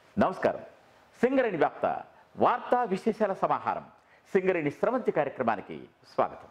నమస్కారం సింగరేణి వ్యాప్త వార్తా విశేషాల సమాహారం సింగరేణి స్రవంతి కార్యక్రమానికి స్వాగతం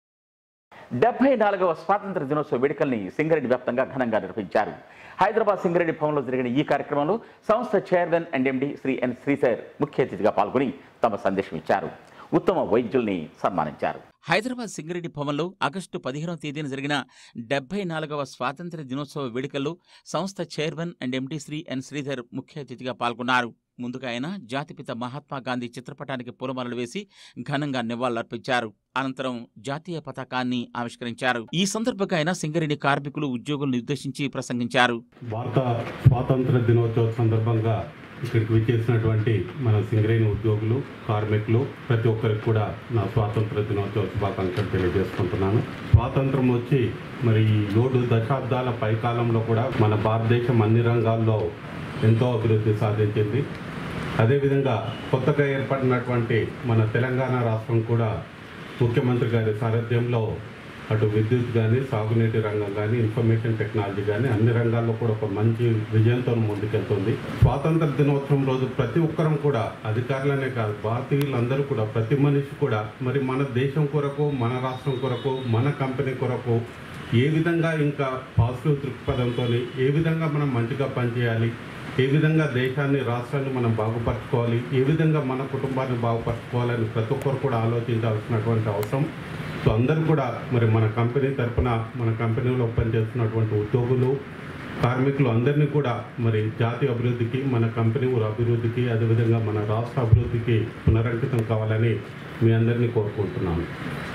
డెబ్బై నాలుగవ స్వాతంత్ర దినోత్సవ వేడుకల్ని సింగరేణి వ్యాప్తంగా ఘనంగా నిర్వహించారు హైదరాబాద్ సింగరేణి భవన్లో జరిగిన ఈ కార్యక్రమంలో సంస్థ chairman and MD Shri N Sridhar ముఖ్య అతిథిగా పాల్గొని తమ సందేశం ఇచ్చారు ఉత్తమ వైద్యుల్ని సన్మానించారు హైదరాబాద్ సింగరేణి భవన్లో ఆగస్టు పదిహేనవ తేదీన జరిగిన డెబ్బై నాలుగవ స్వాతంత్ర దినోత్సవ వేడుకల్లో సంస్థ chairman and MD Shri N Sridhar ముఖ్య అతిథిగా పాల్గొన్నారు ముందుగా ఆయన జాతిపిత మహాత్మా గాంధీ చిత్రపటానికి పూలమాలలు వేసి ఘనంగా నివాళులర్పించారు అనంతరం జాతీయ పతాకాన్ని ఆవిష్కరించారు ఈ సందర్భంగా ఆయన సింగరేణి కార్మికులు ఉద్యోగులను ఉద్దేశించి ప్రసంగించారు భారత స్వాతంత్ర దినోత్సవ సందర్భంగా ఇక్కడికి విచ్చేసినటువంటి మన సింగరేణి ఉద్యోగులు కార్మికులు ప్రతి ఒక్కరికి కూడా నా స్వాతంత్ర దినోత్సవ శుభాకాంక్షలు తెలియజేసుకుంటున్నాను స్వాతంత్రం వచ్చి మరి ఈ ఏడు దశాబ్దాల పైకాలంలో కూడా మన భారతదేశం అన్ని రంగాల్లో ఎంతో అభివృద్ధి సాధించింది అదేవిధంగా కొత్తగా ఏర్పడినటువంటి మన తెలంగాణ రాష్ట్రం కూడా ముఖ్యమంత్రి గారి సారథ్యంలో అటు విద్యుత్ కానీ సాగునీటి రంగం కానీ ఇన్ఫర్మేషన్ టెక్నాలజీ కానీ అన్ని రంగాల్లో కూడా ఒక మంచి విజయంతో ముందుకెళ్తుంది స్వాతంత్ర దినోత్సవం రోజు ప్రతి ఒక్కరం కూడా అధికారులనే కాదు భారతీయులందరూ కూడా ప్రతి మనిషి కూడా మరి మన దేశం కొరకు మన రాష్ట్రం కొరకు మన కంపెనీ కొరకు ఏ విధంగా ఇంకా పాజిటివ్ దృక్పథంతో ఏ విధంగా మనం మంచిగా పనిచేయాలి ఏ విధంగా దేశాన్ని రాష్ట్రాన్ని మనం బాగుపరచుకోవాలి ఏ విధంగా మన కుటుంబాన్ని బాగుపరచుకోవాలని ప్రతి ఒక్కరు కూడా ఆలోచించాల్సినటువంటి అవసరం సో అందరూ కూడా మరి మన కంపెనీ తరపున మన కంపెనీలో పనిచేస్తున్నటువంటి ఉద్యోగులు కార్మికులు అందరినీ కూడా మరి జాతీయ అభివృద్ధికి మన కంపెనీ ఊరు అభివృద్ధికి అదేవిధంగా మన రాష్ట్ర అభివృద్ధికి పునరంకితం కావాలని మీ అందరినీ కోరుకుంటున్నాను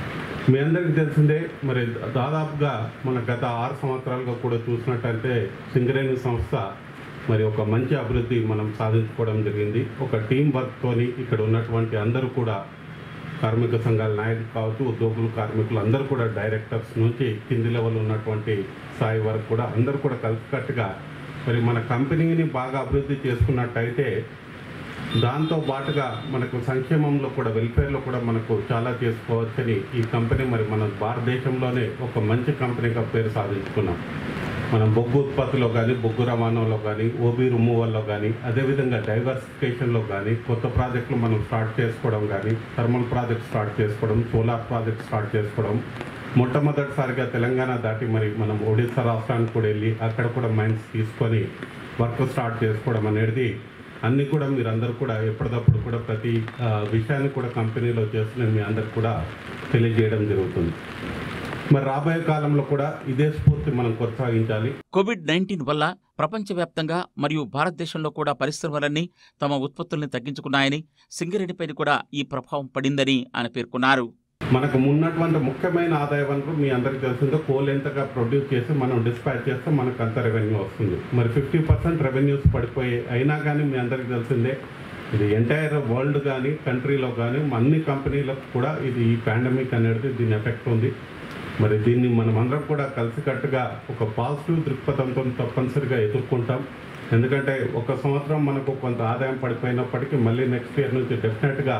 మీ అందరికీ తెలిసిందే మరి దాదాపుగా మన గత ఆరు సంవత్సరాలుగా కూడా చూసినట్టయితే సింగరేణి సంస్థ మరి ఒక మంచి అభివృద్ధి మనం సాధించుకోవడం జరిగింది ఒక టీం వర్క్తోని ఇక్కడ ఉన్నటువంటి అందరూ కూడా కార్మిక సంఘాల నాయకులు కావచ్చు ఉద్యోగులు కార్మికులు అందరూ కూడా డైరెక్టర్స్ నుంచి కింది లెవెల్ ఉన్నటువంటి స్థాయి వరకు కూడా అందరూ కూడా కలిసికట్టుగా మరి మన కంపెనీని బాగా అభివృద్ధి చేసుకున్నట్టయితే దాంతో పాటుగా మనకు సంక్షేమంలో కూడా వెల్ఫేర్లో కూడా మనకు చాలా చేసుకోవచ్చని ఈ కంపెనీ మరి మన భారతదేశంలోనే ఒక మంచి కంపెనీగా పేరు సాధించుకున్నాం మనం బొగ్గు ఉత్పత్తిలో కానీ బొగ్గు రవాణాలో కానీ ఓబీ రిమూవల్లో కానీ అదేవిధంగా డైవర్సిఫికేషన్లో కానీ కొత్త ప్రాజెక్టులు మనం స్టార్ట్ చేసుకోవడం కానీ థర్మల్ ప్రాజెక్ట్ స్టార్ట్ చేసుకోవడం సోలార్ ప్రాజెక్ట్ స్టార్ట్ చేసుకోవడం మొట్టమొదటిసారిగా తెలంగాణ దాటి మరి మనం ఒడిశా రాష్ట్రానికి కూడా వెళ్ళి అక్కడ కూడా మైన్స్ తీసుకొని వర్క్ స్టార్ట్ చేసుకోవడం అనేది అన్నీ కూడా మీరందరూ కూడా ఎప్పటికప్పుడు కూడా ప్రతి ఆ, విషయాన్ని కూడా కంపెనీలో చేస్తున్న మీ అందరికి కూడా తెలియజేయడం జరుగుతుంది మరి రాబోయే కాలంలో కూడా ఇదే స్ఫూర్తి మనం కొనసాగించాలి కోవిడ్ నైన్టీన్ వల్ల ప్రపంచవ్యాప్తంగా మరియు భారతదేశంలో కూడా పరిశ్రమలన్నీ తమ ఉత్పత్తుల్ని తగ్గించుకున్నాయని సింగరేణిపైన కూడా ఈ ప్రభావం పడిందని ఆయన పేర్కొన్నారు మనకు ఉన్నటువంటి ముఖ్యమైన ఆదాయ వనరు మీ అందరికీ తెలిసిందో కోల్ ఎంతగా ప్రొడ్యూస్ చేసి మనం డిస్పాచ్ చేస్తే మనకు అంత రెవెన్యూ వస్తుంది మరి ఫిఫ్టీ పర్సెంట్ రెవెన్యూస్ పడిపోయి అయినా కానీ మీ అందరికీ తెలిసిందే ఇది ఎంటైర్ వరల్డ్ కానీ కంట్రీలో కానీ అన్ని కంపెనీలకు కూడా ఇది ఈ పాండమిక్ అనేది దీని ఎఫెక్ట్ ఉంది మరి దీన్ని మనం అందరం కూడా కలిసికట్టుగా ఒక పాజిటివ్ దృక్పథంతో తప్పనిసరిగా ఎదుర్కొంటాం ఎందుకంటే ఒక సంవత్సరం మనకు కొంత ఆదాయం పడిపోయినప్పటికీ మళ్ళీ నెక్స్ట్ ఇయర్ నుంచి డెఫినెట్గా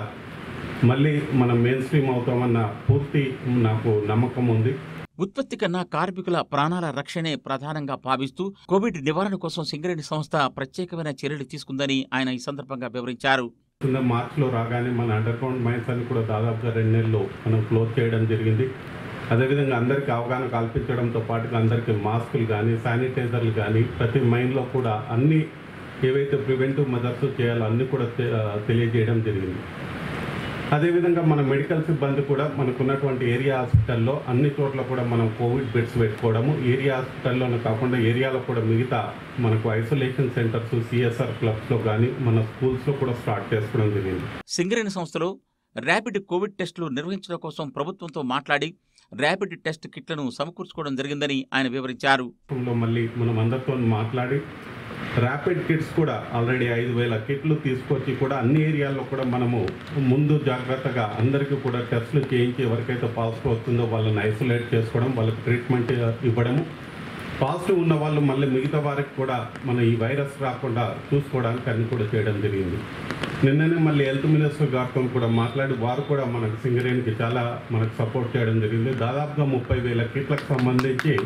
మళ్ళీ మనం మెయిన్ స్ట్రీమ్ అవుతామన్న పూర్తి నాకు నమ్మకం ఉంది ఉత్పత్తి కన్నా కార్మికుల ప్రాణాల రక్షణే ప్రధానంగా భావిస్తూ కోవిడ్ నివారణ కోసం సింగరేణి సంస్థ ప్రత్యేకమైన చర్యలు తీసుకుందని ఆయన ఈ సందర్భంగా వివరించారు కింద మార్చిలో రాగానే మన అండర్ గ్రౌండ్ మైన్స్ అని కూడా దాదాపుగా రెండు నెలలు మనం క్లోజ్ చేయడం జరిగింది అదేవిధంగా అందరికీ అవగాహన కల్పించడంతో పాటుగా అందరికీ మాస్కులు కానీ శానిటైజర్లు కానీ ప్రతి మైన్లో కూడా అన్ని ఏవైతే ప్రివెంటివ్ మెజర్స్ చేయాలో అన్ని కూడా తె- ఆ, తెలియజేయడం జరిగింది అదేవిధంగా మన మెడికల్ సిబ్బంది కూడా మనకున్నటువంటి ఏరియా హాస్పిటల్లో అన్ని చోట్ల కూడా మనం కోవిడ్ బెడ్స్ పెట్టుకోవడము ఏరియా హాస్పిటల్లోనే కాకుండా ఏరియాలో కూడా మిగతా మనకు ఐసోలేషన్ సెంటర్స్ సిఎస్ఆర్ క్లబ్స్లో కానీ మన స్కూల్స్లో కూడా స్టార్ట్ చేసుకోవడం జరిగింది సింగరేణి సంస్థలో ర్యాపిడ్ కోవిడ్ టెస్టులు నిర్వహించడం కోసం ప్రభుత్వంతో మాట్లాడి ర్యాపిడ్ టెస్ట్ కిట్లను సమకూర్చుకోవడం జరిగిందని ఆయన వివరించారు రాష్ట్రంలో మళ్ళీ మనం అందరితో మాట్లాడి ర్యాపిడ్ కిట్స్ కూడా ఆల్రెడీ ఐదు వేల కిట్లు తీసుకొచ్చి కూడా అన్ని ఏరియాల్లో కూడా మనము ముందు జాగ్రత్తగా అందరికీ కూడా టెస్టులు చేయించి ఎవరికైతే పాజిటివ్ వస్తుందో వాళ్ళని ఐసోలేట్ చేసుకోవడం వాళ్ళకి ట్రీట్మెంట్ ఇవ్వడము పాజిటివ్ ఉన్న వాళ్ళు మళ్ళీ మిగతా వారికి కూడా మన ఈ వైరస్ రాకుండా చూసుకోవడానికి అన్ని కూడా చేయడం జరిగింది నిన్ననే మళ్ళీ హెల్త్ మినిస్టర్ గారితో కూడా మాట్లాడి వారు కూడా మనకు సింగరేణికి చాలా మనకు సపోర్ట్ చేయడం జరిగింది దాదాపుగా ముప్పై వేల కిట్లకు సంబంధించి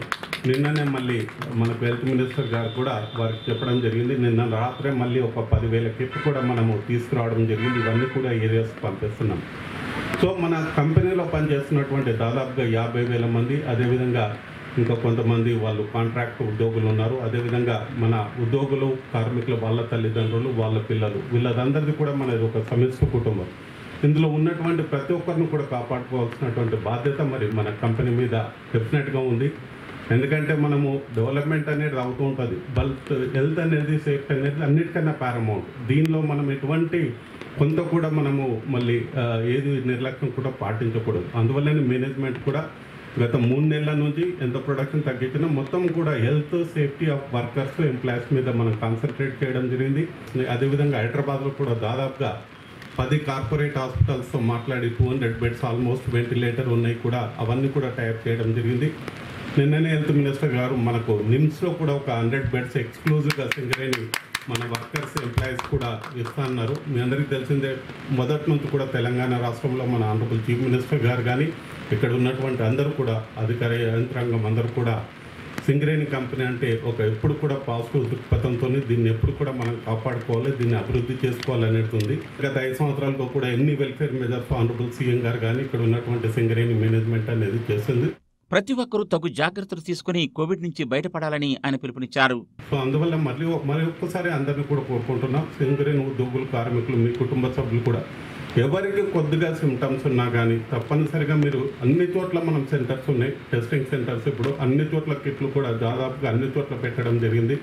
నిన్ననే మళ్ళీ మనకు హెల్త్ మినిస్టర్ గారు కూడా వారికి చెప్పడం జరిగింది నిన్న రాత్రే మళ్ళీ ఒక పదివేల కిట్ కూడా మనము తీసుకురావడం జరిగింది ఇవన్నీ కూడా ఏరియాస్కి పంపిస్తున్నాం సో మన కంపెనీలో పనిచేస్తున్నటువంటి దాదాపుగా యాభై వేల మంది అదేవిధంగా ఇంకా కొంతమంది వాళ్ళు కాంట్రాక్ట్ ఉద్యోగులు ఉన్నారు అదేవిధంగా మన ఉద్యోగులు కార్మికులు వాళ్ళ తల్లిదండ్రులు వాళ్ళ పిల్లలు వీళ్ళందరిది కూడా మనది ఒక సమిష్టి కుటుంబం ఇందులో ఉన్నటువంటి ప్రతి ఒక్కరిని కూడా కాపాడుకోవాల్సినటువంటి బాధ్యత మరి మన కంపెనీ మీద డెఫినెట్గా ఉంది ఎందుకంటే మనము డెవలప్మెంట్ అనేది అవుతూ ఉంటుంది బల్త్ హెల్త్ అనేది సేఫ్టీ అనేది అన్నిటికన్నా పారమౌంట్ దీనిలో మనం ఎటువంటి కొంత కూడా మనము మళ్ళీ ఆ, ఏది నిర్లక్ష్యం కూడా పాటించకూడదు అందువల్లనే మేనేజ్మెంట్ కూడా గత మూడు నెలల నుంచి ఎంత ప్రొడక్షన్ తగ్గించినా మొత్తం కూడా health safety of workers employees మీద మనం కాన్సన్ట్రేట్ చేయడం జరిగింది అదేవిధంగా హైదరాబాద్లో కూడా దాదాపుగా పది కార్పొరేట్ హాస్పిటల్స్తో మాట్లాడి two hundred beds almost ventilator ఉన్నాయి కూడా అవన్నీ కూడా టైప్ చేయడం జరిగింది నిన్ననే హెల్త్ మినిస్టర్ గారు మనకు నిమ్స్లో కూడా ఒక హండ్రెడ్ బెడ్స్ ఎక్స్క్లూజివ్గా సింగరేణి మన వర్కర్స్ ఎంప్లాయీస్ కూడా ఇస్తా అన్నారు మీ అందరికీ తెలిసిందే మొదటి నుంచి కూడా తెలంగాణ రాష్ట్రంలో మన ఆనరబుల్ చీఫ్ మినిస్టర్ గారు కానీ ఇక్కడ ఉన్నటువంటి అందరూ కూడా అధికార యంత్రాంగం అందరూ కూడా సింగరేణి కంపెనీ అంటే ఒక ఎప్పుడు కూడా పాజిటివ్ దృక్పథంతో దీన్ని ఎప్పుడు కూడా మనం కాపాడుకోవాలి దీన్ని అభివృద్ధి చేసుకోవాలి అనేది ఉంది గత ఐదు సంవత్సరాలుగా కూడా ఎన్ని వెల్ఫేర్ మెజర్స్ ఆనరబుల్ సీఎం గారు కానీ ఇక్కడ ఉన్నటువంటి సింగరేణి మేనేజ్మెంట్ అనేది చేస్తుంది ప్రతి ఒక్కరూ తగు జాగ్రత్తలు తీసుకుని కోవిడ్ నుంచి బయటపడాలని ఆయన పిలుపునిచ్చారు సో అందువల్ల మళ్ళీ మరి ఒక్కసారి అందరినీ కూడా కోరుకుంటున్నాం సింగరేణి ఉద్యోగులు కార్మికులు మీ కుటుంబ సభ్యులు కూడా ఎవరికి కొద్దిగా సిమ్టమ్స్ ఉన్నా కానీ తప్పనిసరిగా మీరు అన్ని చోట్ల మనం సెంటర్స్ ఉన్నాయి టెస్టింగ్ సెంటర్స్ ఇప్పుడు అన్ని చోట్ల కిట్లు కూడా దాదాపుగా అన్ని చోట్ల పెట్టడం జరిగింది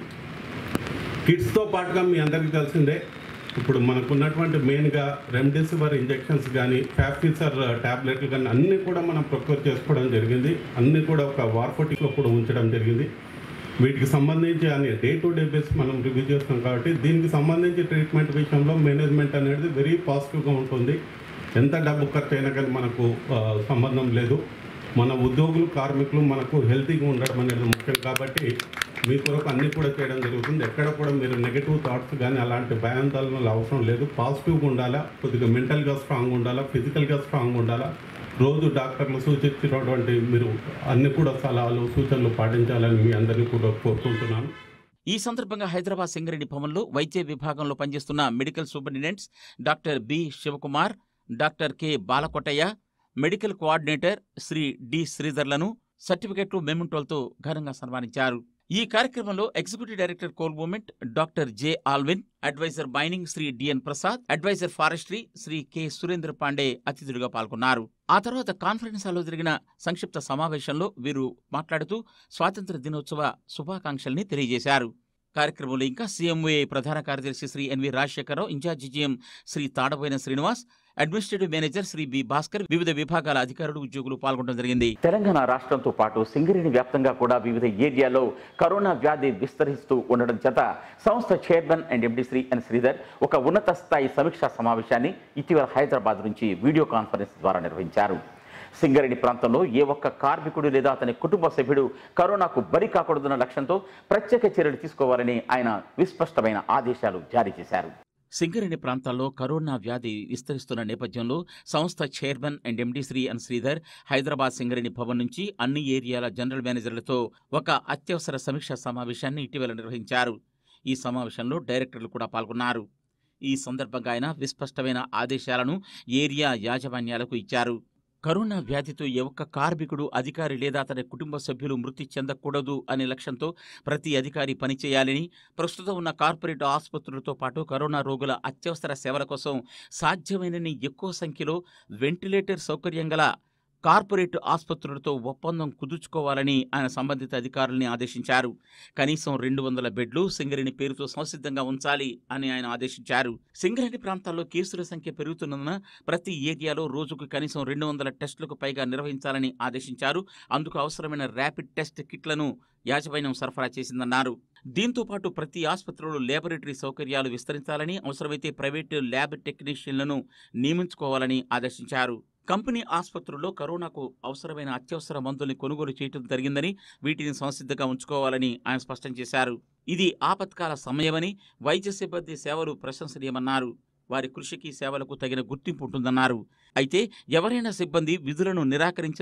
కిట్స్తో పాటుగా మీ అందరికీ తెలిసిందే ఇప్పుడు మనకు ఉన్నటువంటి మెయిన్గా రెమ్డెసివిర్ ఇంజెక్షన్స్ కానీ ఫ్యాఫిసర్ ట్యాబ్లెట్లు కానీ అన్నీ కూడా మనం ప్రొక్యూర్ చేసుకోవడం జరిగింది అన్నీ కూడా ఒక వార్ఫోటిక్లో కూడా ఉంచడం జరిగింది వీటికి సంబంధించి అని డే టు డే బేస్ మనం రివ్యూ చేస్తాం కాబట్టి దీనికి సంబంధించి ట్రీట్మెంట్ విషయంలో మేనేజ్మెంట్ అనేది వెరీ పాజిటివ్గా ఉంటుంది ఎంత డబ్బు ఖర్చు అయినా కానీ మనకు ఆ, సంబంధం లేదు మన ఉద్యోగులు కార్మికులు మనకు హెల్తీగా ఉండడం అనేది ముఖ్యం కాబట్టి మీ కొరకు అన్ని కూడా చేయడం జరుగుతుంది ఎక్కడ కూడా మీరు నెగిటివ్ థాట్స్ కానీ అలాంటి భయాందోళనలు అవసరం లేదు పాజిటివ్గా ఉండాలా కొద్దిగా మెంటల్గా స్ట్రాంగ్ ఉండాలా ఫిజికల్గా స్ట్రాంగ్ ఉండాలా రోజు డాక్టర్లు సూచించినటువంటి మీరు అన్ని కూడా సలహాలు సూచనలు పాటించాలని మీ అందరినీ కూడా కోరుకుంటున్నాను ఈ సందర్భంగా హైదరాబాద్ సింగరేణి భవన్లో వైద్య విభాగంలో పనిచేస్తున్న medical superintendents doctor B Shivakumar doctor K Balakottaiah medical coordinator Shri D శ్రీధర్లను సర్టిఫికెట్లు మెమెంటోలతో ఘనంగా సన్మానించారు ఈ కార్యక్రమంలో executive director coal movement doctor J Alvin advisor mining Shri DN Prasad advisor forestry Shri K Surendra Pandey అతిథులుగా పాల్గొన్నారు ఆ తర్వాత కాన్ఫరెన్స్ హాల్లో జరిగిన సంక్షిప్త సమావేశంలో వీరు మాట్లాడుతూ స్వాతంత్ర దినోత్సవ శుభాకాంక్షల్ని తెలియజేశారు కార్యక్రమంలో ఇంకా సీఎంఏ ప్రధాన కార్యదర్శి Shri NV Rajasekhararao in-charge GM Shri Tadaboina Srinivas administrative manager Shri B Bhaskar వివిధ విభాగాల అధికారులు ఉద్యోగులు పాల్గొనడం జరిగింది తెలంగాణ రాష్ట్రంతో పాటు సింగరేణి వ్యాప్తంగా కూడా వివిధ ఏరియాలో కరోనా వ్యాధి విస్తరిస్తూ ఉండడం చేత సంస్థ chairman and MD Shri N Sridhar ఒక ఉన్నత స్థాయి సమీక్షా సమావేశాన్ని ఇటీవల హైదరాబాద్ నుంచి వీడియో కాన్ఫరెన్స్ ద్వారా నిర్వహించారు సింగరేణి ప్రాంతంలో ఏ ఒక్క కార్మికుడు లేదా అతని కుటుంబ సభ్యుడు కరోనాకు బలి కాకూడదన్న లక్ష్యంతో ప్రత్యేక చర్యలు తీసుకోవాలని ఆయన విస్పష్టమైన ఆదేశాలు జారీ చేశారు సింగరేణి ప్రాంతాల్లో కరోనా వ్యాధి విస్తరిస్తున్న నేపథ్యంలో సంస్థ chairman and MD Shri N Sridhar Hyderabad Singareni Bhavan నుంచి అన్ని ఏరియాల జనరల్ మేనేజర్లతో ఒక అత్యవసర సమీక్షా సమావేశాన్ని ఇటీవల నిర్వహించారు ఈ సమావేశంలో డైరెక్టర్లు కూడా పాల్గొన్నారు ఈ సందర్భంగా ఆయన విస్పష్టమైన ఆదేశాలను ఏరియా యాజమాన్యాలకు ఇచ్చారు కరోనా వ్యాధితో ఏ ఒక్క కార్మికుడు అధికారి లేదా అతని కుటుంబ సభ్యులు మృతి చెందకూడదు అనే లక్ష్యంతో ప్రతి అధికారి పనిచేయాలని ప్రస్తుతం ఉన్న కార్పొరేట్ ఆసుపత్రులతో పాటు కరోనా రోగుల అత్యవసర సేవల కోసం సాధ్యమైనన్ని ఎక్కువ సంఖ్యలో వెంటిలేటర్ సౌకర్యం గల కార్పొరేట్ ఆసుపత్రులతో ఒప్పందం కుదుర్చుకోవాలని ఆయన సంబంధిత అధికారుల్ని ఆదేశించారు కనీసం రెండు వందల బెడ్లు సింగరేణి పేరుతో సంసిద్ధంగా ఉంచాలి అని ఆయన ఆదేశించారు సింగరేణి ప్రాంతాల్లో కేసుల సంఖ్య పెరుగుతున్నందున ప్రతి ఏరియాలో రోజుకు కనీసం రెండు వందల టెస్టులకు పైగా నిర్వహించాలని ఆదేశించారు అందుకు అవసరమైన ర్యాపిడ్ టెస్ట్ కిట్లను యాజమాన్యం సరఫరా చేసిందన్నారు దీంతో పాటు ప్రతి ఆసుపత్రిలో లేబొరేటరీ సౌకర్యాలు విస్తరించాలని అవసరమైతే ప్రైవేటు ల్యాబ్ టెక్నీషియన్లను నియమించుకోవాలని ఆదేశించారు కంపెనీ ఆసుపత్రుల్లో కరోనాకు అవసరమైన అత్యవసర మందుల్ని కొనుగోలు చేయడం జరిగిందని వీటిని సంసిద్ధంగా ఉంచుకోవాలని ఆయన స్పష్టం చేశారు ఇది ఆపత్కాల సమయమని వైద్య సిబ్బంది సేవలు ప్రశంసనీయమన్నారు వారి కృషికి సేవలకు తగిన గుర్తింపు ఉంటుందన్నారు అయితే ఎవరైనా సిబ్బంది విధులను నిరాకరించినా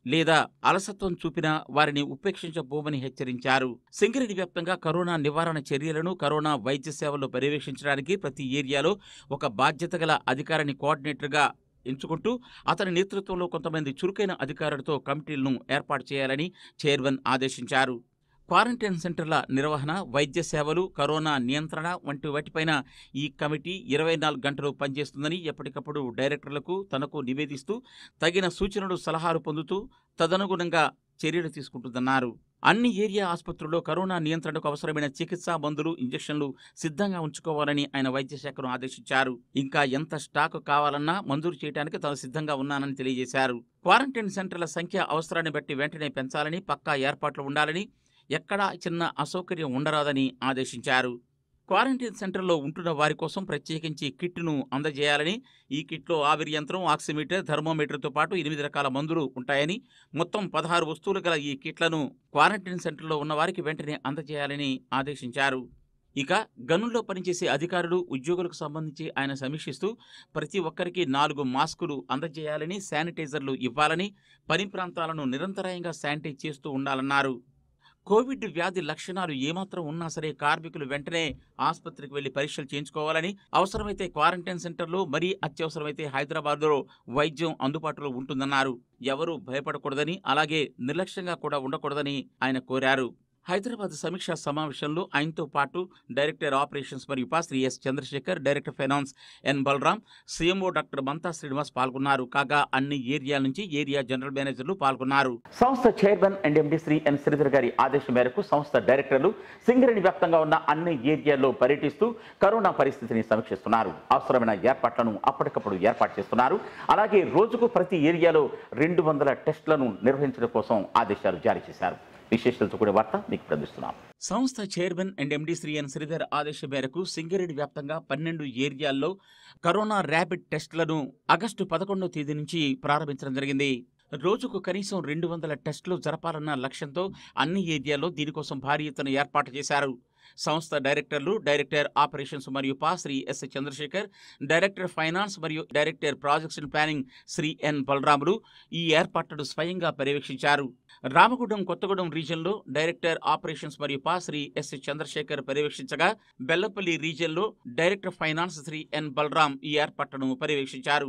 లేదా అలసత్వం చూపినా వారిని ఉపేక్షించబోమని హెచ్చరించారు సింగరేణి వ్యాప్తంగా కరోనా నివారణ చర్యలను కరోనా వైద్య సేవల్లో పర్యవేక్షించడానికి ప్రతి ఏరియాలో ఒక బాధ్యత గల అధికారిని కోఆర్డినేటర్గా ఎంచుకుంటూ అతని నేతృత్వంలో కొంతమంది చురుకైన అధికారులతో కమిటీలను ఏర్పాటు చేయాలని చైర్మన్ ఆదేశించారు క్వారంటైన్ సెంటర్ల నిర్వహణ వైద్య సేవలు కరోనా నియంత్రణ వంటి వాటిపైన ఈ కమిటీ ఇరవై నాలుగు గంటలు పనిచేస్తుందని ఎప్పటికప్పుడు డైరెక్టర్లకు తనకు నివేదిస్తూ తగిన సూచనలు సలహాలు పొందుతూ తదనుగుణంగా చర్యలు తీసుకుంటుందన్నారు అన్ని ఏరియా ఆసుపత్రుల్లో కరోనా నియంత్రణకు అవసరమైన చికిత్సా మందులు ఇంజెక్షన్లు సిద్ధంగా ఉంచుకోవాలని ఆయన వైద్య శాఖను ఆదేశించారు ఇంకా ఎంత స్టాక్ కావాలన్నా మంజూరు చేయడానికి తాను సిద్ధంగా ఉన్నానని తెలియజేశారు క్వారంటైన్ సెంటర్ల సంఖ్య అవసరాన్ని బట్టి వెంటనే పెంచాలని పక్కా ఏర్పాట్లు ఉండాలని ఎక్కడా చిన్న అసౌకర్యం ఉండరాదని ఆదేశించారు క్వారంటైన్ సెంటర్లో ఉంటున్న వారి కోసం ప్రత్యేకించి కిట్ను అందజేయాలని ఈ కిట్లో ఆవిరి యంత్రం ఆక్సిమీటర్ థర్మోమీటర్తో పాటు ఎనిమిది రకాల మందులు ఉంటాయని మొత్తం పదహారు వస్తువులు గల ఈ కిట్లను క్వారంటైన్ సెంటర్లో ఉన్న వారికి వెంటనే అందజేయాలని ఆదేశించారు ఇక గనుల్లో పనిచేసే అధికారులు ఉద్యోగులకు సంబంధించి ఆయన సమీక్షిస్తూ ప్రతి ఒక్కరికి నాలుగు మాస్కులు అందజేయాలని శానిటైజర్లు ఇవ్వాలని పని ప్రాంతాలను నిరంతరాయంగా శానిటైజ్ చేస్తూ ఉండాలన్నారు కోవిడ్ వ్యాధి లక్షణాలు ఏమాత్రం ఉన్నా సరే కార్మికులు వెంటనే ఆసుపత్రికి వెళ్లి పరీక్షలు చేయించుకోవాలని అవసరమైతే క్వారంటైన్ సెంటర్లో మరీ అత్యవసరమైతే హైదరాబాద్లో వైద్యం అందుబాటులో ఉంటుందన్నారు ఎవరూ భయపడకూడదని అలాగే నిర్లక్ష్యంగా కూడా ఉండకూడదని ఆయన కోరారు హైదరాబాద్ సమీక్షా సమావేశంలో ఆయనతో పాటు డైరెక్టర్ ఆపరేషన్స్ మరియు ఉపా Shri S Chandrasekhar director finance N Balaram CMO doctor మంతా Srinivas పాల్గొన్నారు కాగా అన్ని ఏరియాల నుంచి ఏరియా జనరల్ మేనేజర్లు పాల్గొన్నారు సంస్థ chairman and MD Shri N Sridhar గారి ఆదేశం మేరకు సంస్థ డైరెక్టర్లు సింగరేణి వ్యాప్తంగా ఉన్న అన్ని ఏరియాల్లో పర్యటిస్తూ కరోనా పరిస్థితిని సమీక్షిస్తున్నారు అవసరమైన ఏర్పాట్లను అప్పటికప్పుడు ఏర్పాటు చేస్తున్నారు అలాగే రోజుకు ప్రతి ఏరియాలో రెండు వందల టెస్టులను నిర్వహించడం కోసం ఆదేశాలు జారీ చేశారు విశేషాలతో కూడిన వార్త మీకు ప్రదర్శిస్తున్నాం సంస్థ chairman and MD Shri N Sridhar ఆదేశం మేరకు సింగరేణి వ్యాప్తంగా పన్నెండు ఏరియాల్లో కరోనా ర్యాపిడ్ టెస్టులను ఆగస్టు పదకొండవ తేదీ నుంచి ప్రారంభించడం జరిగింది రోజుకు కనీసం రెండు వందల టెస్టులు జరపాలన్న లక్ష్యంతో అన్ని ఏరియాల్లో దీనికోసం భారీ ఎత్తున ఏర్పాటు చేశారు సంస్థ డైరెక్టర్లు డైరెక్టర్ ఆపరేషన్స్ మరియు పా Shri S Chandrasekhar director finance మరియు director projects and planning Shri N Balaramulu ఈ ఏర్పాట్లను స్వయంగా పర్యవేక్షించారు రామగుండం కొత్తగూడెం రీజియన్లో డైరెక్టర్ ఆపరేషన్స్ మరియు పా శ్రీ ఎస్ చంద్రశేఖర్ పర్యవేక్షించగా బెల్లపల్లి రీజియన్లో director finance Shri N Balram ఈ ఏర్పాట్లను పర్యవేక్షించారు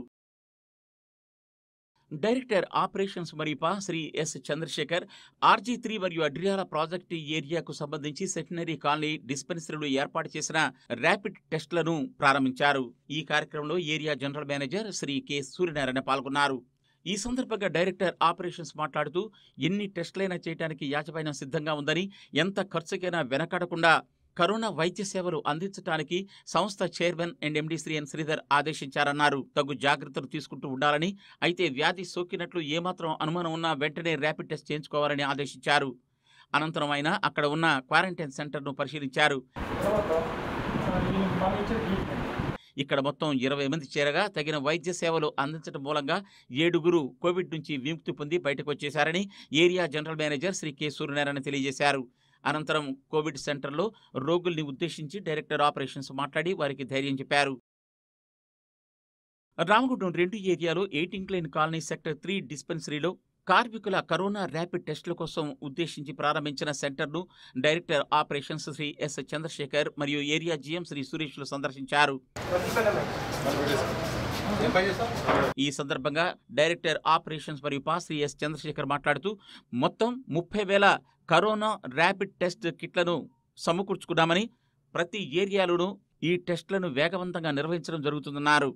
డైరెక్టర్ ఆపరేషన్స్ మరియు పా Shri S Chandrashekhar RG three మరియు అడ్రియాల ప్రాజెక్టు ఏరియాకు సంబంధించి సెటినరీ కాలనీ డిస్పెన్సరీలు ఏర్పాటు చేసిన ర్యాపిడ్ టెస్టులను ప్రారంభించారు ఈ కార్యక్రమంలో area general manager Shri K Suryanarayana పాల్గొన్నారు ఈ సందర్భంగా డైరెక్టర్ ఆపరేషన్స్ మాట్లాడుతూ ఎన్ని టెస్టులైనా చేయడానికి యాజమాన్యం సిద్ధంగా ఉందని ఎంత ఖర్చుకైనా వెనకాడకుండా కరోనా వైద్య సేవలు అందించడానికి సంస్థ chairman and MD Shri N Sridhar ఆదేశించారన్నారు తగు జాగ్రత్తలు తీసుకుంటూ ఉండాలని అయితే వ్యాధి సోకినట్లు ఏమాత్రం అనుమానం ఉన్నా వెంటనే ర్యాపిడ్ టెస్ట్ చేయించుకోవాలని ఆదేశించారు అనంతరం ఆయన అక్కడ ఉన్న క్వారంటైన్ సెంటర్ను పరిశీలించారు ఇక్కడ మొత్తం ఇరవై మంది చేరగా తగిన వైద్య సేవలు అందించడం మూలంగా ఏడుగురు కోవిడ్ నుంచి విముక్తి పొంది బయటకు వచ్చేశారని area general manager Shri K Suryanarayana తెలియజేశారు అనంతరం కోవిడ్ సెంటర్లో రోగుల్ని ఉద్దేశించి డైరెక్టర్ ఆపరేషన్స్ మాట్లాడి వారికి ధైర్యం చెప్పారు రామగుండం రెండు ఏరియాలో eight incline colony sector three డిస్పెన్సరీలో కార్మికుల కరోనా ర్యాపిడ్ టెస్టుల కోసం ఉద్దేశించి ప్రారంభించిన సెంటర్ను director operations Shri S Chandrashekhar మరియు ఏరియా జీఎం శ్రీ సురేష్లు సందర్శించారు ఈ సందర్భంగా డైరెక్టర్ ఆపరేషన్స్ మరియు పా శ్రీ ఎస్ చంద్రశేఖర్ మాట్లాడుతూ మొత్తం ముప్పై వేల కరోనా ర్యాపిడ్ టెస్ట్ కిట్లను సమకూర్చుకున్నామని ప్రతి ఏరియాలోనూ ఈ టెస్టులను వేగవంతంగా నిర్వహించడం జరుగుతుందన్నారు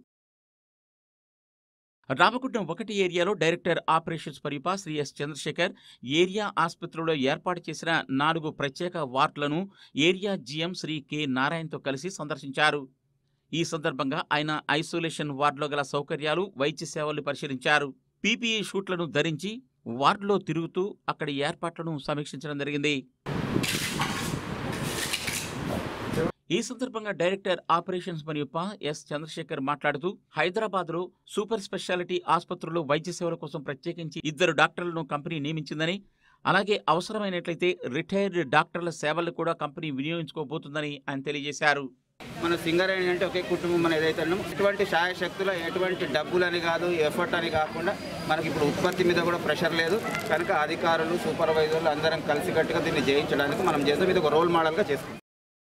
రామగుండం ఒకటి ఏరియాలో డైరెక్టర్ ఆపరేషన్స్ పరిపా శ్రీ ఎస్ చంద్రశేఖర్ ఏరియా ఆసుపత్రిలో ఏర్పాటు చేసిన నాలుగు ప్రత్యేక వార్డులను ఏరియా జీఎం శ్రీ కె నారాయణతో కలిసి సందర్శించారు ఈ సందర్భంగా ఆయన ఐసోలేషన్ వార్డులో గల సౌకర్యాలు వైద్య సేవలు పరిశీలించారు పీపీఈ షూట్లను ధరించి వార్డులో తిరుగుతూ అక్కడి ఏర్పాట్లను సమీక్షించడం జరిగింది ఈ సందర్భంగా డైరెక్టర్ ఆపరేషన్స్ మరియు పా ఎస్ చంద్రశేఖర్ మాట్లాడుతూ హైదరాబాద్ లో సూపర్ స్పెషాలిటీ ఆసుపత్రుల్లో వైద్య సేవల కోసం ప్రత్యేకించి ఇద్దరు డాక్టర్లను కంపెనీ నియమించిందని అలాగే అవసరమైనట్లయితే రిటైర్డ్ డాక్టర్ల సేవలు కూడా కంపెనీ వినియోగించుకోబోతుందని ఆయన తెలియజేశారు మన సింగరేణి అంటే ఒకే కుటుంబం మన ఏదైతే ఉన్నామో ఎటువంటి శాయశక్తులు ఎటువంటి డబ్బులని కాదు ఎఫర్ట్ అని కాకుండా మనకి ఇప్పుడు ఉత్పత్తి మీద కూడా ప్రెషర్ లేదు కనుక అధికారులు సూపర్వైజర్లు అందరం కలిసికట్టుగా దీన్ని జయించడానికి మనం చేస్తాం ఇది ఒక రోల్ మోడల్గా చేసుకుంటాం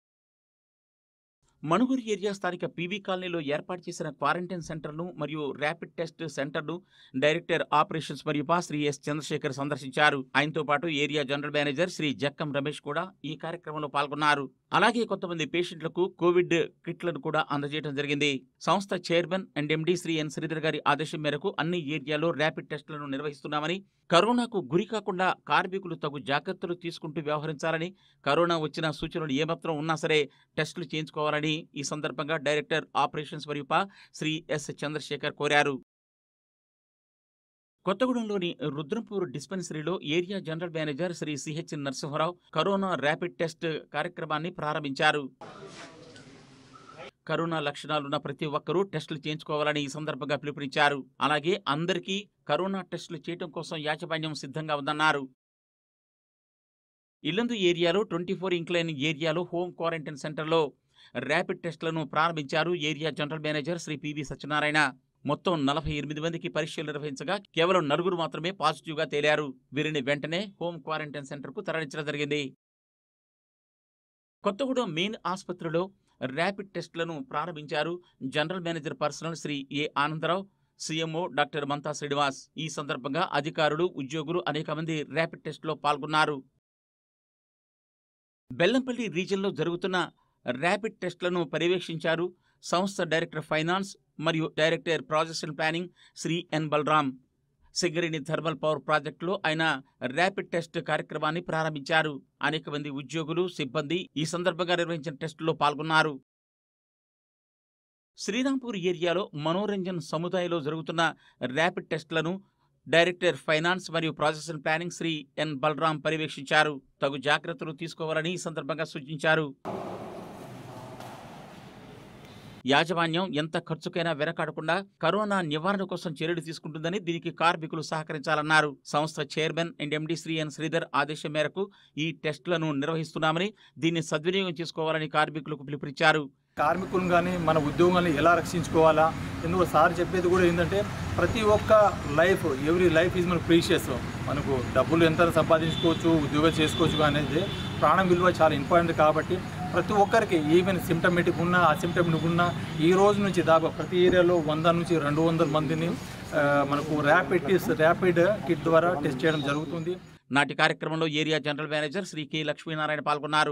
మణుగూరు ఏరియా స్థానిక పీవీ కాలనీలో ఏర్పాటు చేసిన క్వారంటైన్ సెంటర్ను మరియు ర్యాపిడ్ టెస్ట్ సెంటర్ను డైరెక్టర్ ఆపరేషన్స్ మరియు పా శ్రీ ఎస్ చంద్రశేఖర్ సందర్శించారు ఆయనతో పాటు area general manager Shri Jakkam Ramesh కూడా ఈ కార్యక్రమంలో పాల్గొన్నారు అలాగే కొంతమంది పేషెంట్లకు కోవిడ్ కిట్లను కూడా అందజేయడం జరిగింది సంస్థ chairman and MD Shri N Sridhar గారి ఆదేశం మేరకు అన్ని ఏరియాలో ర్యాపిడ్ టెస్టులను నిర్వహిస్తున్నామని కరోనాకు గురి కాకుండా కార్మికులు తగు జాగ్రత్తలు తీసుకుంటూ వ్యవహరించాలని కరోనా వచ్చిన సూచనలు ఏమాత్రం ఉన్నా సరే టెస్టులు చేయించుకోవాలని ఈ సందర్భంగా డైరెక్టర్ ఆపరేషన్స్ మరియు పా శ్రీ ఎస్ చంద్రశేఖర్ కోరారు కొత్తగూడెంలోని రుద్రంపూర్ డిస్పెన్సరీలో area general manager Shri CH Narasimharao corona rapid test కార్యక్రమాన్ని ప్రారంభించారు కరోనా లక్షణాలున్న ప్రతి ఒక్కరూ టెస్టులు చేయించుకోవాలని ఈ సందర్భంగా పిలుపునిచ్చారు అలాగే అందరికీ కరోనా టెస్టులు చేయడం కోసం యాజమాన్యం సిద్ధంగా ఉందన్నారు ఇల్లందు ఏరియాలో ట్వంటీ ఫోర్ ఇంక్లైన్ ఏరియాలో హోమ్ క్వారంటైన్ సెంటర్లో ర్యాపిడ్ టెస్టులను ప్రారంభించారు area general manager Shri PV Satyanarayana మొత్తం నలభై ఎనిమిది మందికి పరీక్షలు నిర్వహించగా కేవలం నలుగురు మాత్రమే పాజిటివ్గా తేలారు వీరిని వెంటనే హోమ్ క్వారంటైన్ సెంటర్కు తరలించడం జరిగింది కొత్తగూడెం మెయిన్ ఆసుపత్రిలో ర్యాపిడ్ టెస్టులను ప్రారంభించారు general manager personnel Shri A Anandarao CMO doctor మంతా Srinivas ఈ సందర్భంగా అధికారులు ఉద్యోగులు అనేక మంది ర్యాపిడ్ టెస్టులో పాల్గొన్నారు బెల్లంపల్లి రీజియన్లో జరుగుతున్న ర్యాపిడ్ టెస్టులను పర్యవేక్షించారు సంస్థ డైరెక్టర్ ఫైనాన్స్ మరియు director projects and planning Shri N Balram Singareni thermal power ప్రాజెక్టులో ఆయన ర్యాపిడ్ టెస్ట్ కార్యక్రమాన్ని ప్రారంభించారు అనేక మంది ఉద్యోగులు సిబ్బంది ఈ సందర్భంగా నిర్వహించిన టెస్టులో పాల్గొన్నారు శ్రీరాంపూర్ ఏరియాలో మనోరంజన్ సముదాయంలో జరుగుతున్న ర్యాపిడ్ టెస్టులను డైరెక్టర్ ఫైనాన్స్ మరియు projects and planning Shri N Balram పర్యవేక్షించారు తగు జాగ్రత్తలు తీసుకోవాలని ఈ సందర్భంగా సూచించారు యాజమాన్యం ఎంత ఖర్చుకైనా వెనకాడకుండా కరోనా నివారణ కోసం చర్యలు తీసుకుంటుందని దీనికి కార్మికులు సహకరించాలన్నారు సంస్థ chairman and MD Shri N Sridhar ఆదేశం మేరకు ఈ టెస్టులను నిర్వహిస్తున్నామని దీన్ని సద్వినియోగం చేసుకోవాలని కార్మికులకు పిలుపునిచ్చారు కార్మికులను కానీ మన ఉద్యోగాన్ని ఎలా రక్షించుకోవాలా ఎందుకు సార్ చెప్పేది కూడా ఏంటంటే ప్రతి ఒక్క లైఫ్ ఎవ్రీ లైఫ్ ఈజ్ మన ప్రీషియస్ మనకు డబ్బులు ఎంత సంపాదించుకోవచ్చు ఉద్యోగం చేసుకోవచ్చు అనేది ప్రాణం విలువ చాలా ఇంపార్టెంట్ కాబట్టి ప్రతి ఒక్కరికి ఈవెన్ సిమ్టమేటిక్ ఉన్నా అసిమ్టమేటిక్ ఉన్నా ఈ రోజు నుంచి దాదాపు ప్రతి ఏరియాలో వంద నుంచి రెండు వందల మందిని ఆ, మనకు ర్యాపిడ్ టెస్ట్ ర్యాపిడ్ కిట్ ద్వారా టెస్ట్ చేయడం జరుగుతుంది నాటి కార్యక్రమంలో area general manager Shri K Lakshminarayana పాల్గొన్నారు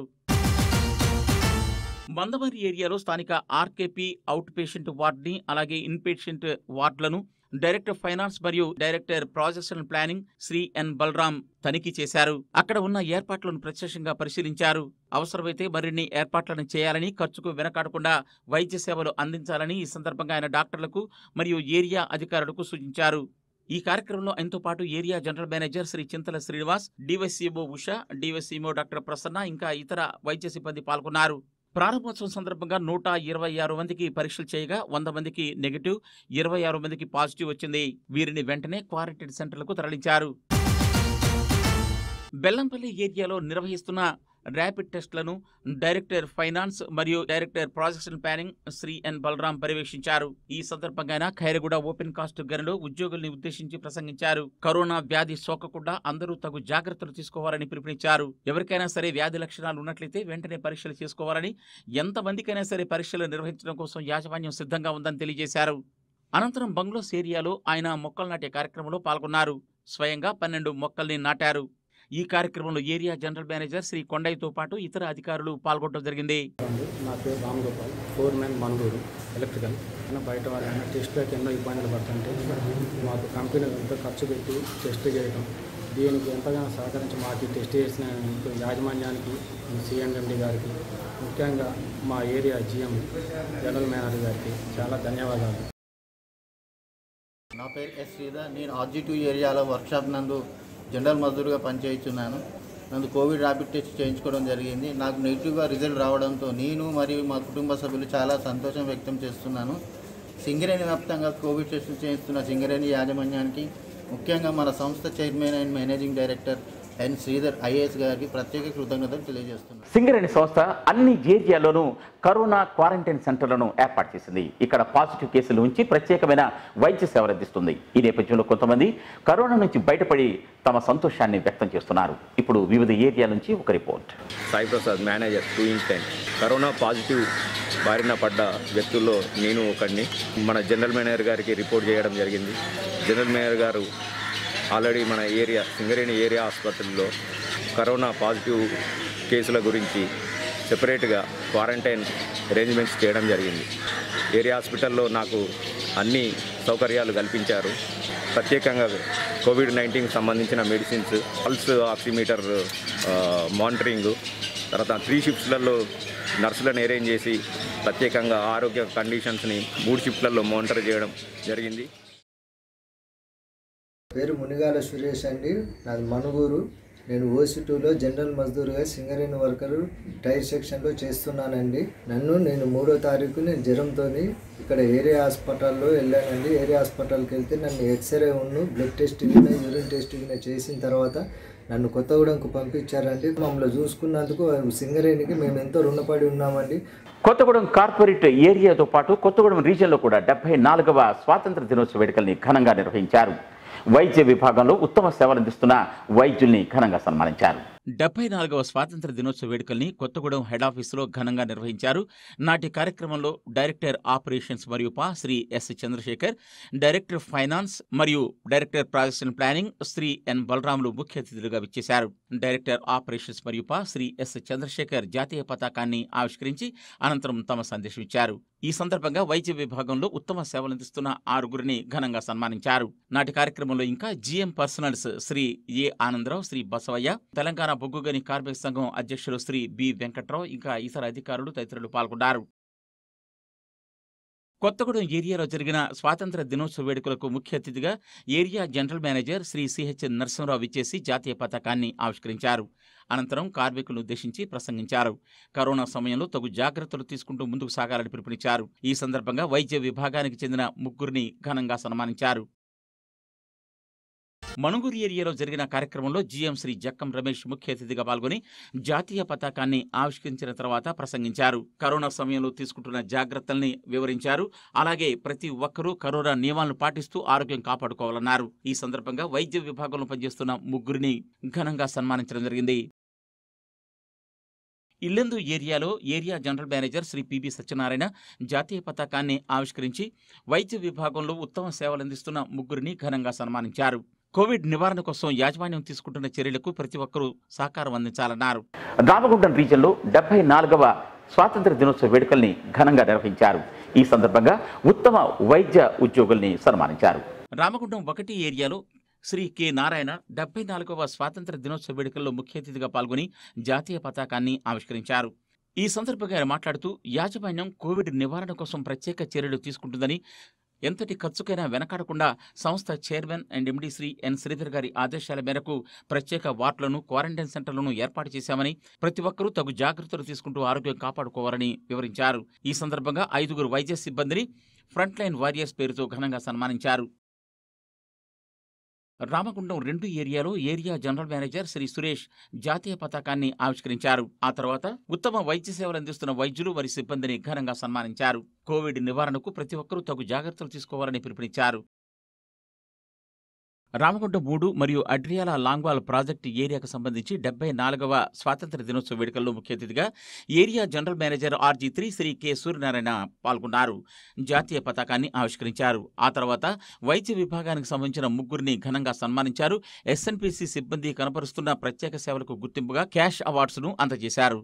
మందమరి ఏరియాలో స్థానిక ఆర్కేపీ అవుట్ పేషెంట్ వార్డ్ని అలాగే ఇన్ పేషెంట్ వార్డులను డైరెక్టర్ ఫైనాన్స్ మరియు director projects and planning Shri N Balram తనిఖీ చేశారు అక్కడ ఉన్న ఏర్పాట్లను ప్రత్యక్షంగా పరిశీలించారు అవసరమైతే మరిన్ని ఏర్పాట్లను చేయాలని ఖర్చుకు వెనకాడకుండా వైద్య సేవలు అందించాలని ఈ సందర్భంగా ఆయన డాక్టర్లకు మరియు ఏరియా అధికారులకు సూచించారు ఈ కార్యక్రమంలో ఆయనతో పాటు area general manager Shri Chintala Srinivas DYCO Usha DYCO doctor Prasanna ఇంకా ఇతర వైద్య సిబ్బంది పాల్గొన్నారు ప్రారంభోత్సవం సందర్భంగా నూట ఇరవై ఆరు మందికి పరీక్షలు చేయగా వంద మందికి నెగిటివ్ ఇరవై ఆరు మందికి పాజిటివ్ వచ్చింది వీరిని వెంటనే క్వారంటైన్ సెంటర్లకు తరలించారు బెల్లంపల్లి ఏరియాలో నిర్వహిస్తున్న ర్యాపిడ్ టెస్టులను డైరెక్టర్ ఫైనాన్స్ మరియు director projects and planning Shri N Balram పర్యవేక్షించారు ఈ సందర్భంగా ఆయన ఖైరగూడ ఓపెన్ కాస్ట్ గనిలో ఉద్యోగుల్ని ఉద్దేశించి ప్రసంగించారు కరోనా వ్యాధి సోకకుండా అందరూ తగు జాగ్రత్తలు తీసుకోవాలని పిలుపునిచ్చారు ఎవరికైనా సరే వ్యాధి లక్షణాలు ఉన్నట్లయితే వెంటనే పరీక్షలు చేసుకోవాలని ఎంతమందికైనా సరే పరీక్షలు నిర్వహించడం కోసం యాజమాన్యం సిద్ధంగా ఉందని తెలియజేశారు అనంతరం బంగ్లోస్ ఏరియాలో ఆయన మొక్కలు నాటే కార్యక్రమంలో పాల్గొన్నారు స్వయంగా పన్నెండు మొక్కల్ని నాటారు ఈ కార్యక్రమంలో ఏరియా జనరల్ మేనేజర్ శ్రీ కొండయ్యతో పాటు ఇతర అధికారులు పాల్గొనడం జరిగింది నా పేరు Ramagopal foreman Manuguru electrical అయినా బయట వాళ్ళైనా టెస్ట్లకు ఎన్నో ఇబ్బందులు పడుతుంటే మాకు కంపెనీ ఎంతో ఖర్చు పెట్టి టెస్ట్ చేయడం దీనికి ఎంతగానో సహకరించి మాకు ఈ టెస్ట్ చేసిన యాజమాన్యానికి సిఎండ్ఎండి గారికి ముఖ్యంగా మా ఏరియా జిఎం జనరల్ మేనేజర్ గారికి చాలా ధన్యవాదాలు నా పేరు ఎస్ శ్రీధర్ నేను ఆర్జీ టూ ఏరియాలో వర్క్షాప్ నందు జనరల్ మజదూర్గా పనిచేస్తున్నాను నందు కోవిడ్ ర్యాపిడ్ టెస్ట్ చేయించుకోవడం జరిగింది నాకు నెగిటివ్గా రిజల్ట్ రావడంతో నేను మరియు మా కుటుంబ సభ్యులు చాలా సంతోషం వ్యక్తం చేస్తున్నాను సింగరేణి వ్యాప్తంగా కోవిడ్ టెస్టులు చేయిస్తున్న సింగరేణి యాజమాన్యానికి ముఖ్యంగా మన సంస్థ chairman and managing director N Sridhar IAS గారికి ప్రత్యేక కృతజ్ఞతలు తెలియజేస్తున్నాను సింగరేణి సంస్థ అన్ని ఏరియాల్లోనూ కరోనా క్వారంటైన్ సెంటర్లను ఏర్పాటు చేసింది ఇక్కడ పాజిటివ్ కేసులు ఉంచి ప్రత్యేకమైన వైద్య సేవలు అందిస్తుంది ఈ నేపథ్యంలో కొంతమంది కరోనా నుంచి బయటపడి తమ సంతోషాన్ని వ్యక్తం చేస్తున్నారు ఇప్పుడు వివిధ ఏరియా నుంచి ఒక report Sai Prasad manager two in ten corona positive బారిన పడ్డ వ్యక్తుల్లో నేను ఒకడిని మన జనరల్ మేనేజర్ గారికి రిపోర్ట్ చేయడం జరిగింది జనరల్ మేనేజర్ గారు ఆల్రెడీ మన ఏరియా సింగరేణి ఏరియా ఆసుపత్రిలో కరోనా పాజిటివ్ కేసుల గురించి సెపరేట్గా క్వారంటైన్ అరేంజ్మెంట్స్ చేయడం జరిగింది ఏరియా హాస్పిటల్లో నాకు అన్ని సౌకర్యాలు కల్పించారు ప్రత్యేకంగా కోవిడ్ నైన్టీన్కి సంబంధించిన మెడిసిన్స్ పల్స్ ఆక్సిమీటర్ మానిటరింగ్ తర్వాత త్రీ షిఫ్ట్స్లలో నర్సులను అరేంజ్ చేసి ప్రత్యేకంగా ఆరోగ్య కండిషన్స్ని మూడు షిఫ్ట్లలో మానిటర్ చేయడం జరిగింది పేరు మునిగాల సురేష్ అండి నాది మనుగూరు నేను ఓసి టూలో జనరల్ మజ్దూర్గా సింగరేణి వర్కర్ టైర్ సెక్షన్లో చేస్తున్నానండి నన్ను నేను మూడో తారీఖు నేను జ్వరంతో ఇక్కడ ఏరియా హాస్పిటల్లో వెళ్ళానండి ఏరియా హాస్పిటల్కి వెళ్తే నన్ను ఎక్స్రే ఉన్ను బ్లడ్ టెస్ట్ గిన యూరిన్ టెస్ట్ గిన చేసిన తర్వాత నన్ను కొత్తగూడెంకు పంపించారండి మమ్మల్ని చూసుకున్నందుకు సింగరేణికి మేము ఎంతో రుణపడి ఉన్నామండి కొత్తగూడెం కార్పొరేట్ ఏరియాతో పాటు కొత్తగూడెం రీజియన్లో కూడా డెబ్బై నాలుగవ స్వాతంత్ర దినోత్సవ వేడుకల్ని ఘనంగా నిర్వహించారు వైద్య విభాగంలో ఉత్తమ సేవలు అందిస్తున్న వైద్యుల్ని ఘనంగా సన్మానించారు డెబ్బై నాలుగవ స్వాతంత్ర దినోత్సవ వేడుకల్ని కొత్తగూడెం హెడ్ ఆఫీసులో ఘనంగా నిర్వహించారు నాటి కార్యక్రమంలో డైరెక్టర్ ఆపరేషన్స్ మరియు పా Shri S Chandrasekhar director finance మరియు director projects and planning Shri N Balaramulu ముఖ్య అతిథులుగా విచ్చేశారు డైరెక్టర్ ఆపరేషన్స్ మరియు పా శ్రీ ఎస్ చంద్రశేఖర్ జాతీయ పతాకాన్ని ఆవిష్కరించి అనంతరం తమ సందేశం ఇచ్చారు ఈ సందర్భంగా వైద్య విభాగంలో ఉత్తమ సేవలందిస్తున్న ఆరుగురిని ఘనంగా సన్మానించారు నాటి కార్యక్రమంలో ఇంకా GM personnels Shri A Anandarao Shri Basavaiah Telangana బొగ్గుగని కార్మిక సంఘం అధ్యక్షులు శ్రీ బి వెంకట్రావు ఇంకా ఇతర అధికారులు తదితరులు పాల్గొన్నారు కొత్తగూడెం ఏరియాలో జరిగిన స్వాతంత్ర దినోత్సవ వేడుకలకు ముఖ్య అతిథిగా area general manager Shri CH Narasimharao విచ్చేసి జాతీయ పతాకాన్ని ఆవిష్కరించారు అనంతరం కార్మికులను ఉద్దేశించి ప్రసంగించారు కరోనా సమయంలో తగు జాగ్రత్తలు తీసుకుంటూ ముందుకు సాగాలని పిలుపునిచ్చారు ఈ సందర్భంగా వైద్య విభాగానికి చెందిన ముగ్గురిని ఘనంగా సన్మానించారు మణుగూరు ఏరియాలో జరిగిన కార్యక్రమంలో జీఎం శ్రీ జక్కం రమేష్ ముఖ్య అతిథిగా పాల్గొని జాతీయ పతాకాన్ని ఆవిష్కరించిన తర్వాత ప్రసంగించారు కరోనా సమయంలో తీసుకుంటున్న జాగ్రత్తల్ని వివరించారు అలాగే ప్రతి ఒక్కరూ కరోనా నియమాలను పాటిస్తూ ఆరోగ్యం కాపాడుకోవాలన్నారు ఈ సందర్భంగా వైద్య విభాగంలో పనిచేస్తున్న ముగ్గురిని ఘనంగా సన్మానించడం జరిగింది ఇల్లెందు ఏరియాలో area general manager Shri PB Satyanarayana జాతీయ పతాకాన్ని ఆవిష్కరించి వైద్య విభాగంలో ఉత్తమ సేవలందిస్తున్న ముగ్గురిని ఘనంగా సన్మానించారు కోవిడ్ నివారణ కోసం యాజమాన్యం తీసుకుంటున్న చర్యలకు ప్రతి ఒక్కరూ సహకారం అందించాలన్నారు రామగుండం రీజియన్లో డెబ్బై నాలుగవ స్వాతంత్ర దినోత్సవ వేడుకల్ని ఘనంగా నిర్వహించారు ఈ సందర్భంగా ఉత్తమ వైద్య ఉద్యోగుల్ని సన్మానించారు రామగుండం ఒకటి ఏరియాలో శ్రీ కె నారాయణ డెబ్బై నాలుగవ స్వాతంత్ర దినోత్సవ వేడుకల్లో ముఖ్య అతిథిగా పాల్గొని జాతీయ పతాకాన్ని ఆవిష్కరించారు ఈ సందర్భంగా ఆయన మాట్లాడుతూ యాజమాన్యం కోవిడ్ నివారణ కోసం ప్రత్యేక చర్యలు తీసుకుంటుందని ఎంతటి ఖర్చుకైనా వెనకాడకుండా సంస్థ chairman and MD Shri N Sridhar గారి ఆదేశాల మేరకు ప్రత్యేక వార్డులను క్వారంటైన్ సెంటర్లను ఏర్పాటు చేశామని ప్రతి ఒక్కరూ తగు జాగ్రత్తలు తీసుకుంటూ ఆరోగ్యం కాపాడుకోవాలని వివరించారు ఈ సందర్భంగా ఐదుగురు వైద్య సిబ్బందిని ఫ్రంట్ లైన్ వారియర్స్ పేరుతో ఘనంగా సన్మానించారు రామగుండం రెండు ఏరియాలో area general manager Shri Suresh జాతీయ పతాకాన్ని ఆవిష్కరించారు ఆ తర్వాత ఉత్తమ వైద్య సేవలు అందిస్తున్న వైద్యులు వారి సిబ్బందిని ఘనంగా సన్మానించారు కోవిడ్ నివారణకు ప్రతి ఒక్కరూ తగు జాగ్రత్తలు తీసుకోవాలని పిలుపునిచ్చారు రామగుండం మూడు మరియు అడ్రియాల లాంగ్వాల్ ప్రాజెక్టు ఏరియాకు సంబంధించి డెబ్బై నాలుగవ స్వాతంత్ర దినోత్సవ వేడుకల్లో ముఖ్య అతిథిగా area general manager RG three Shri K Suryanarayana పాల్గొన్నారు జాతీయ పతాకాన్ని ఆవిష్కరించారు ఆ తర్వాత వైద్య విభాగానికి సంబంధించిన ముగ్గురిని ఘనంగా సన్మానించారు ఎస్ఎన్పిసి సిబ్బంది కనపరుస్తున్న ప్రత్యేక సేవలకు గుర్తింపుగా క్యాష్ అవార్డ్స్ను అందజేశారు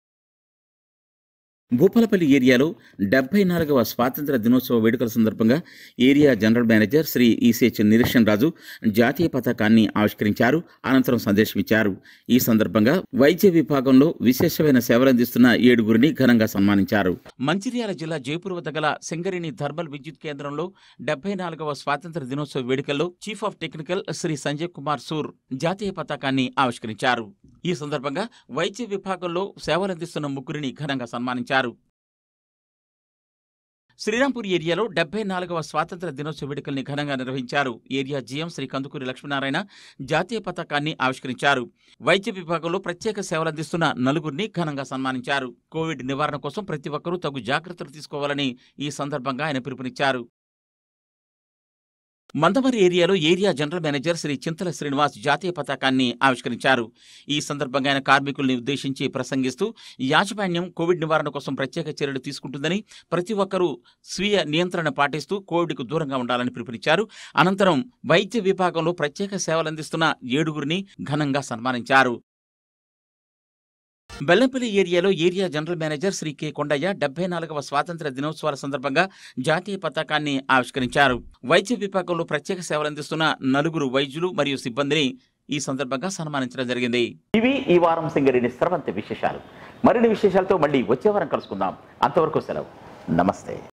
భూపాలపల్లి ఏరియాలో డెబ్బై నాలుగవ స్వాతంత్ర దినోత్సవ వేడుకల సందర్భంగా area general manager Shri ECH Nireekshan Raju జాతీయ పతాకాన్ని ఆవిష్కరించారు అనంతరం సందేశం ఇచ్చారు ఈ సందర్భంగా వైద్య విభాగంలో విశేషమైన సేవలందిస్తున్న ఏడుగురిని ఘనంగా సన్మానించారు మంచిర్యాల జిల్లా జైపూర్ వద్ద గల సింగరేణి థర్మల్ విద్యుత్ కేంద్రంలో డెబ్బై నాలుగవ స్వాతంత్ర దినోత్సవ వేడుకల్లో chief of technical Shri Sanjay Kumar Sur జాతీయ పతాకాన్ని ఆవిష్కరించారు ఈ సందర్భంగా వైద్య విభాగంలో సేవలందిస్తున్న ముగ్గురిని ఘనంగా సన్మానించారు శ్రీరాంపూర్ ఏరియాలో డెబ్బై నాలుగవ స్వాతంత్ర దినోత్సవ వేడుకల్ని ఘనంగా నిర్వహించారు ఏరియా జీఎం శ్రీ కందుకూరి లక్ష్మీనారాయణ జాతీయ పతాకాన్ని ఆవిష్కరించారు వైద్య విభాగంలో ప్రత్యేక సేవలందిస్తున్న నలుగురిని ఘనంగా సన్మానించారు కోవిడ్ నివారణ కోసం ప్రతి ఒక్కరూ తగు జాగ్రత్తలు తీసుకోవాలని ఈ సందర్భంగా ఆయన పిలుపునిచ్చారు మందమరి ఏరియాలో area general manager Shri Chintala Srinivas జాతీయ పతాకాన్ని ఆవిష్కరించారు ఈ సందర్భంగా ఆయన కార్మికుల్ని ఉద్దేశించి ప్రసంగిస్తూ యాజమాన్యం కోవిడ్ నివారణ కోసం ప్రత్యేక చర్యలు తీసుకుంటుందని ప్రతి ఒక్కరూ స్వీయ నియంత్రణ పాటిస్తూ కోవిడ్కు దూరంగా ఉండాలని పిలుపునిచ్చారు అనంతరం వైద్య విభాగంలో ప్రత్యేక సేవలందిస్తున్న ఏడుగురిని ఘనంగా సన్మానించారు బెల్లంపల్లి ఏరియాలో area general manager Shri K Kondaiah డెబ్బై నాలుగవ స్వాతంత్ర దినోత్సవాల సందర్భంగా జాతీయ పతాకాన్ని ఆవిష్కరించారు వైద్య విభాగంలో ప్రత్యేక సేవలందిస్తున్న నలుగురు వైద్యులు మరియు సిబ్బందిని ఈ సందర్భంగా సన్మానించడం జరిగింది ఇవి ఈ వారం సింగరేణి స్రవంతి విశేషాలు మరిన్ని విశేషాలతో మళ్ళీ వచ్చే వారం కలుసుకుందాం అంతవరకు సెలవు నమస్తే